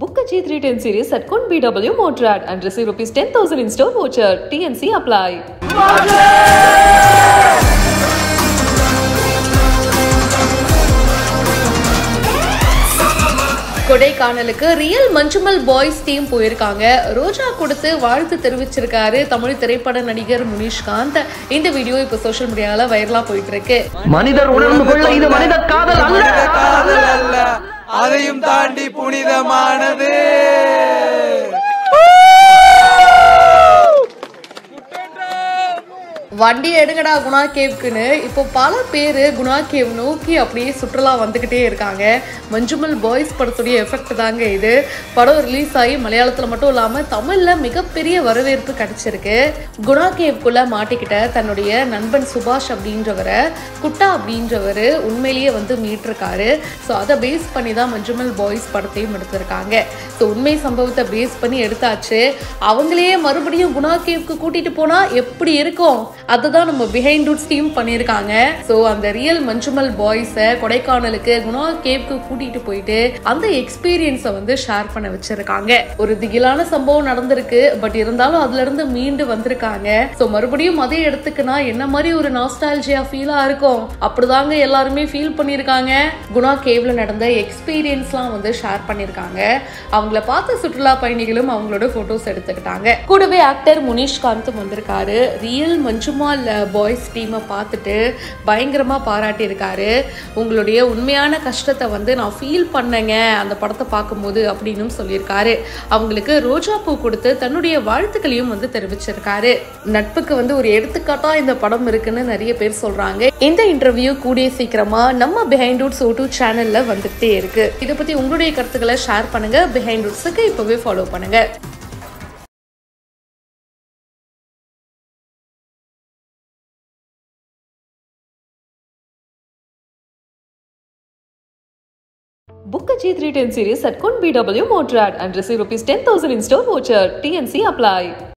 Book a G310 series at Kun BW Motrad and receive rupees 10,000 in store voucher. TNC apply. கொடைக்கானலுக்கு real Manjummel boys team போயிருக்காங்க ரோஜா கொடுத்து வாழ்த்து தெரிவிச்சிருக்காரு தமிழ் திரைப்பட நடிகர் முனிஷ்காந்த் இந்த வீடியோ இப்போ சோஷியல் மீடியால வைரலா போயிட்டு இருக்கு மனிதர் உணர்ந்து கொள்ள இது மனித காதல் அல்ல மனித காதல் அல்ல அதையும் தாண்டி புனிதமானது வண்டி எடுங்கடா குணா கேவ்க்குன்னு இப்போ பல பேர் குணா கேவ் நோக்கி அப்படியே சுற்றுலா வந்துக்கிட்டே இருக்காங்க மஞ்சுமல் பாய்ஸ் படத்துடைய எஃபெக்ட் தாங்க இது படம் ரிலீஸ் ஆகி மலையாளத்தில் மட்டும் இல்லாமல் தமிழில் மிகப்பெரிய வரவேற்பு கிடைச்சிருக்கு குணா கேவ்க்குள்ளே மாட்டிக்கிட்ட தன்னுடைய நண்பன் சுபாஷ் அப்படின்றவரை குட்டா அப்படின்றவர் உண்மையிலேயே வந்து மீட்டிருக்காரு ஸோ அதை பேஸ் பண்ணி தான் மஞ்சுமல் பாய்ஸ் படத்தையும் எடுத்திருக்காங்க ஸோ உண்மை சம்பவத்தை பேஸ் பண்ணி எடுத்தாச்சு அவங்களையே மறுபடியும் குணா கேவ்க்கு கூட்டிட்டு போனா எப்படி இருக்கும் அதுதான் நம்ம பிஹைண்ட் ரூட்ஸ் டீம் பண்ணியிருக்காங்க ஸோ அந்த ரியல் மஞ்சுமல் பாய்ஸை கொடைக்கானலுக்கு குணா கேவ்க்கு கூட்டிட்டு போயிட்டு அந்த எக்ஸ்பீரியன்ஸை வந்து ஷேர் பண்ண வச்சிருக்காங்க ஒரு திகிலான சம்பவம் நடந்திருக்கு பட் இருந்தாலும் அதுல இருந்து மீண்டு வந்திருக்காங்க ஸோ மறுபடியும் அதே இடத்துக்குனா என்ன மாதிரி ஒரு நாஸ்டாலஜியா ஃபீலா இருக்கும் அப்படிதாங்க எல்லாருமே ஃபீல் பண்ணியிருக்காங்க குணா கேவ்ல நடந்த எக்ஸ்பீரியன்ஸ்லாம் வந்து ஷேர் பண்ணியிருக்காங்க அவங்கள பார்த்த சுற்றுலா பயணிகளும் அவங்களோட போட்டோஸ் எடுத்துக்கிட்டாங்க கூடவே ஆக்டர் முனிஷ்காந்த் வந்திருக்காரு ரியல் மஞ்சுமால் பாய்ஸ் டீமை பார்த்துட்டு பயங்கரமா பாராட்டி இருக்காரு உங்களுடைய உண்மையான கஷ்டத்தை வந்து நான் ஃபீல் பண்ணேங்க அந்த படத்தை பார்க்கும்போது அப்படின்னு சொல்லியிருக்காரு அவங்களுக்கு ரோஜா பூ கொடுத்து தன்னுடைய வாழ்த்துக்களையும் வந்து தெரிவிச்சிருக்காரு நட்புக்கு வந்து ஒரு எடுத்துக்காட்டா இந்த படம் இருக்குன்னு நிறைய பேர் சொல்றாங்க இந்த இன்டர்வியூ கூடிய சீக்கிரமா நம்ம பிஹைண்ட் ரூட்ஸ் ஓ டூ சேனல்ல வந்துட்டே இருக்கு இதை பத்தி உங்களுடைய கருத்துக்களை ஷேர் பண்ணுங்க பிஹைண்ட் ரூட்ஸுக்கு இப்பவே ஃபாலோ பண்ணுங்க Book a G310 series at Kun BW Motrad and receive rupees 10,000 in store voucher. TNC apply.